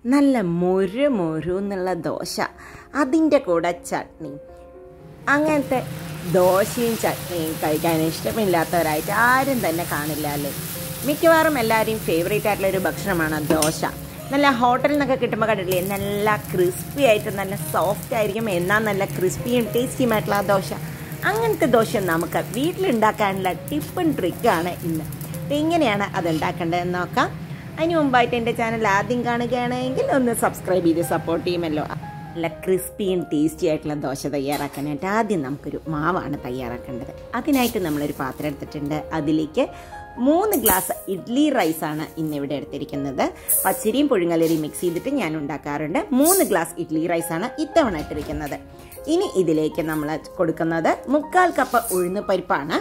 നല്ല മൊരു മൊരു എന്നുള്ള ദോശ അതിൻ്റെ കൂടെ ചട്നി അങ്ങനത്തെ ദോശയും ചട്നിയും കഴിക്കാൻ ഇഷ്ടമില്ലാത്തവരായിട്ട് ആരും തന്നെ കാണില്ല അല്ലേ മിക്കവാറും എല്ലാവരെയും ഫേവറേറ്റ് ആയിട്ടുള്ള ഒരു ഭക്ഷണമാണ് ദോശ നല്ല ഹോട്ടലിൽ നിന്നൊക്കെ കിട്ടുമ്പോൾ കണ്ടില്ലേ നല്ല ക്രിസ്പി ആയിട്ട് നല്ല സോഫ്റ്റ് ആയിരിക്കും എന്നാൽ നല്ല ക്രിസ്പിയും ടേസ്റ്റിയും ആയിട്ടുള്ള ആ ദോശ അങ്ങനത്തെ ദോശ നമുക്ക് വീട്ടിലുണ്ടാക്കാനുള്ള ടിപ്പ് ആൻഡ് ട്രിക്കാണ് ഇന്ന് അപ്പോൾ എങ്ങനെയാണ് അത് ഉണ്ടാക്കേണ്ടതെന്ന് നോക്കാം അതിന് മുമ്പായിട്ട് എൻ്റെ ചാനൽ ആദ്യം കാണുകയാണെങ്കിൽ ഒന്ന് സബ്സ്ക്രൈബ് ചെയ്ത് സപ്പോർട്ട് ചെയ്യുമല്ലോ നല്ല ക്രിസ്പിയും ടേസ്റ്റി ആയിട്ടുള്ള ദോശ തയ്യാറാക്കാനായിട്ട് ആദ്യം നമുക്കൊരു മാവാണ് തയ്യാറാക്കേണ്ടത് അതിനായിട്ട് നമ്മളൊരു പാത്രം എടുത്തിട്ടുണ്ട് അതിലേക്ക് മൂന്ന് ഗ്ലാസ് ഇഡ്ലി റൈസാണ് ഇന്നിവിടെ എടുത്തിരിക്കുന്നത് പച്ചരിയും പുഴുങ്ങലരിയും മിക്സ് ചെയ്തിട്ട് ഞാൻ ഉണ്ടാക്കാറുണ്ട് മൂന്ന് ഗ്ലാസ് ഇഡ്ലി റൈസാണ് ഇത്തവണ ഇട്ടിരിക്കുന്നത് ഇനി ഇതിലേക്ക് നമ്മൾ കൊടുക്കുന്നത് മുക്കാൽ കപ്പ് ഉഴുന്ന് പരിപ്പാണ്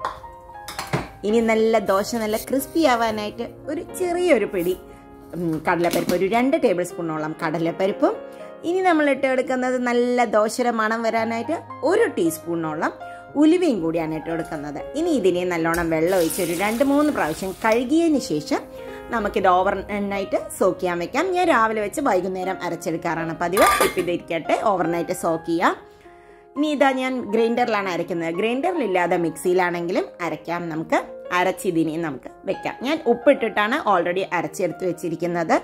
ഇനി നല്ല ദോശ നല്ല ക്രിസ്പി ആവാനായിട്ട് ഒരു ചെറിയൊരു പിടി ഉം, കടലപ്പരിപ്പ് ഒരു രണ്ട് ടേബിൾ സ്പൂണോളം കടലപ്പരിപ്പും ഇനി നമ്മൾ ഇട്ട് എടുക്കുന്നത് നല്ല ദോശയുടെ മണം വരാനായിട്ട് ഒരു ടീസ്പൂണോളം ഉലുവയും കൂടിയാണ് ഇട്ട് കൊടുക്കുന്നത് ഇനി ഇതിനെ നല്ലോണം വെള്ളം ഒഴിച്ച് ഒരു രണ്ട് മൂന്ന് പ്രാവശ്യം കഴുകിയതിന് ശേഷം നമുക്കിത് ഓവർ നൈറ്റ് സോക്ക് ചെയ്യാൻ വെക്കാം ഞാൻ രാവിലെ വെച്ച് വൈകുന്നേരം അരച്ചെടുക്കാറാണ് പതിവ് ഇപ്പം ഇതിരിക്കട്ടെ ഓവർനൈറ്റ് സോക്ക് ചെയ്യാം ഇനി ഇതാ ഞാൻ ഗ്രൈൻഡറിലാണ് അരയ്ക്കുന്നത് ഗ്രൈൻഡറിലില്ലാതെ മിക്സിയിലാണെങ്കിലും അരയ്ക്കാം നമുക്ക് അരച്ചിതിനെ നമുക്ക് വെക്കാം ഞാൻ ഉപ്പിട്ടിട്ടാണ് ഓൾറെഡി അരച്ചെടുത്ത് വെച്ചിരിക്കുന്നത്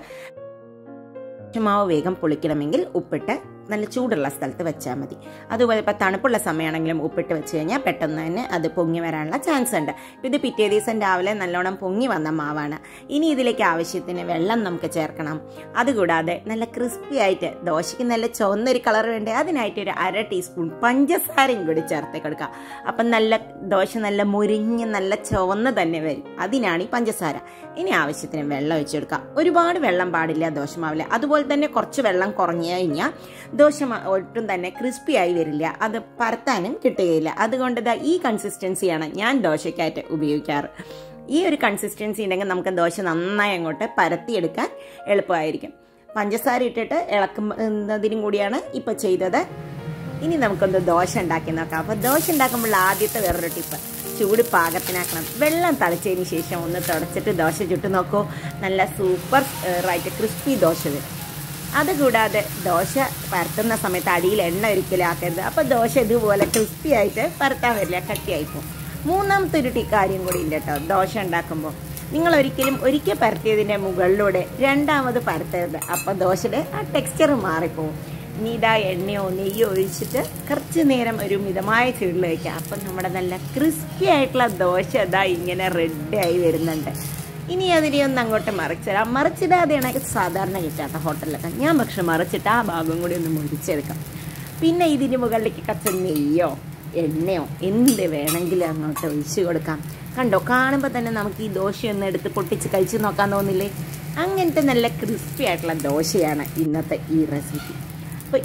മാവ് വേഗം പൊളിക്കണമെങ്കിൽ ഉപ്പിട്ട് നല്ല ചൂടുള്ള സ്ഥലത്ത് വെച്ചാൽ മതി അതുപോലെ ഇപ്പോൾ തണുപ്പുള്ള സമയമാണെങ്കിലും ഉപ്പിട്ട് വെച്ച് കഴിഞ്ഞാൽ പെട്ടെന്ന് തന്നെ അത് പൊങ്ങി വരാനുള്ള ചാൻസ് ഉണ്ട് ഇത് പിറ്റേ ദിവസം രാവിലെ നല്ലോണം പൊങ്ങി വന്ന മാവാണ് ഇനി ഇതിലേക്ക് ആവശ്യത്തിന് വെള്ളം നമുക്ക് ചേർക്കണം അതുകൂടാതെ നല്ല ക്രിസ്പി ആയിട്ട് ദോശയ്ക്ക് നല്ല ചുവന്നൊരു കളർ വേണ്ടേ അതിനായിട്ട് ഒരു അര ടീസ്പൂൺ പഞ്ചസാരയും കൂടി ചേർത്ത് കൊടുക്കുക അപ്പം നല്ല ദോശ നല്ല മുരിഞ്ഞ് നല്ല ചുവന്ന് തന്നെ വരും അതിനാണ് ഈ പഞ്ചസാര ഇനി ആവശ്യത്തിന് വെള്ളം ഒഴിച്ചു കൊടുക്കാം ഒരുപാട് വെള്ളം പാടില്ല ദോശമാവില് അതുപോലെ തന്നെ കുറച്ച് വെള്ളം കുറഞ്ഞു കഴിഞ്ഞാൽ ദോശ മ- ഒട്ടും തന്നെ ക്രിസ്പി ആയി വരില്ല അത് പരത്താനും കിട്ടുകയില്ല അതുകൊണ്ട് ദാ ഈ കൺസിസ്റ്റൻസിയാണ് ഞാൻ ദോശയ്ക്കായിട്ട് ഉപയോഗിക്കാറ് ഈ ഒരു കൺസിസ്റ്റൻസി ഉണ്ടെങ്കിൽ നമുക്ക് ദോശ നന്നായി അങ്ങോട്ട് പരത്തിയെടുക്കാൻ എളുപ്പമായിരിക്കും പഞ്ചസാര ഇട്ടിട്ട് ഇളക്കുന്നതിനും കൂടിയാണ് ഇപ്പോൾ ചെയ്തത് ഇനി നമുക്കൊന്ന് ദോശ ഉണ്ടാക്കി നോക്കാം അപ്പോൾ ദോശ ഉണ്ടാക്കുമ്പോൾ ആദ്യത്തെ വേറൊരു ടിപ്പ് ചൂട് പാകത്തിനാക്കണം വെള്ളം തളിച്ചതിന് ശേഷം ഒന്ന് തുടച്ചിട്ട് ദോശ ചുട്ട് നോക്കൂ നല്ല സൂപ്പർ റൈറ്റ് ക്രിസ്പി ദോശ വരും അതുകൂടാതെ ദോശ പരത്തുന്ന സമയത്ത് അടിയിൽ എണ്ണ ഒരിക്കലും ആക്കരുത് അപ്പോൾ ദോശ ഇതുപോലെ ക്രിസ്പി ആയിട്ട് പരത്താൻ വരില്ല കട്ടിയായി പോകും മൂന്നാമത്തെ ഒരു ടി- കാര്യം കൂടി ഉണ്ട് കേട്ടോ ദോശ ഉണ്ടാക്കുമ്പോൾ നിങ്ങൾ ഒരിക്കലും ഒരിക്കൽ പരത്തിയതിൻ്റെ മുകളിലൂടെ രണ്ടാമത് പരത്തരുത് അപ്പോൾ ദോശയുടെ ആ ടെക്സ്ചർ മാറിപ്പോവും ഇനി ഇതാ എണ്ണയോ നെയ്യോ ഒഴിച്ചിട്ട് കുറച്ച് നേരം ഒരു മിതമായ ചൂടിൽ വയ്ക്കുക അപ്പം നമ്മുടെ നല്ല ക്രിസ്പി ആയിട്ടുള്ള ദോശ ഇതാ ഇങ്ങനെ റെഡി ആയി വരുന്നുണ്ട് ഇനി അതിനെ ഒന്ന് അങ്ങോട്ട് മറിച്ചിടാം മറിച്ചിടാതെയാണ് സാധാരണ കിട്ടാത്ത ഹോട്ടലിലൊക്കെ ഞാൻ പക്ഷെ മറിച്ചിട്ട് ആ ഭാഗം കൂടി ഒന്ന് മുറിച്ചെടുക്കാം പിന്നെ ഇതിന് മുകളിലേക്ക് കുറച്ച് നെയ്യോ എണ്ണയോ എന്ത് വേണമെങ്കിലും അങ്ങോട്ട് ഒഴിച്ചു കൊടുക്കാം കണ്ടോ കാണുമ്പോൾ തന്നെ നമുക്ക് ഈ ദോശയൊന്ന് എടുത്ത് പൊട്ടിച്ച് കഴിച്ച് നോക്കാൻ തോന്നില്ലേ അങ്ങനത്തെ നല്ല ക്രിസ്പി ആയിട്ടുള്ള ദോശയാണ് ഇന്നത്തെ ഈ റെസിപ്പി അപ്പോൾ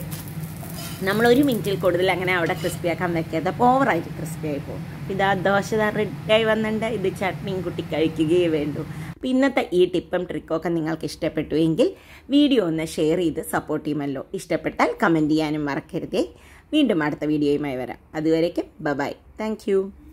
നമ്മൾ ഒരു മിനിറ്റിൽ കൂടുതൽ അങ്ങനെ അവിടെ ക്രിസ്പി ആക്കാൻ വെക്കരുത് അപ്പോൾ ഓവറായിട്ട് ക്രിസ്പി ആയി പോകും അപ്പോൾ ഇതാ ദോശ റെഡിയായി വന്നിട്ടുണ്ട് ഇത് ചട്നിയും കുട്ടി കഴിക്കുകയേ വേണ്ടൂ അപ്പോൾ ഇന്നത്തെ ഈ ടിപ്പും ട്രിക്കും ഒക്കെ നിങ്ങൾക്ക് ഇഷ്ടപ്പെട്ടു എങ്കിൽ വീഡിയോ ഒന്ന് ഷെയർ ചെയ്ത് സപ്പോർട്ട് ചെയ്യുമല്ലോ ഇഷ്ടപ്പെട്ടാൽ കമൻറ്റ് ചെയ്യാനും മറക്കരുതേ വീണ്ടും അടുത്ത വീഡിയോയുമായി വരാം അതുവരേക്കും ബൈ താങ്ക്